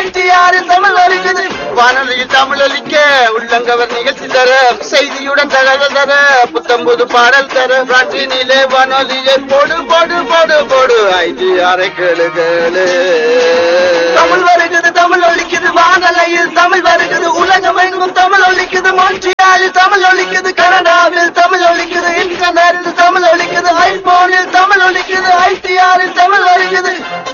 மஞ்சியாரில் தமிழ் ஒலிக்குது வானொலியில் தமிழ் ஒலிக்க உள்ளங்கவர் நிகழ்ச்சி தர செய்தியுடன் தகவல் தர புத்தம்புது பாடல் தர பிராட்டினிலே வானொலியை போடு போடு போடு போடு ஐந்து அரை கேளு கேளு தமிழ் வருகிறது தமிழ் ஒலிக்குது வானலையில் தமிழ் வருகிறது உலகம் எங்கும் தமிழ் ஒலிக்குது மொன்றியாலில் தமிழ் ஒலிக்குது கனடா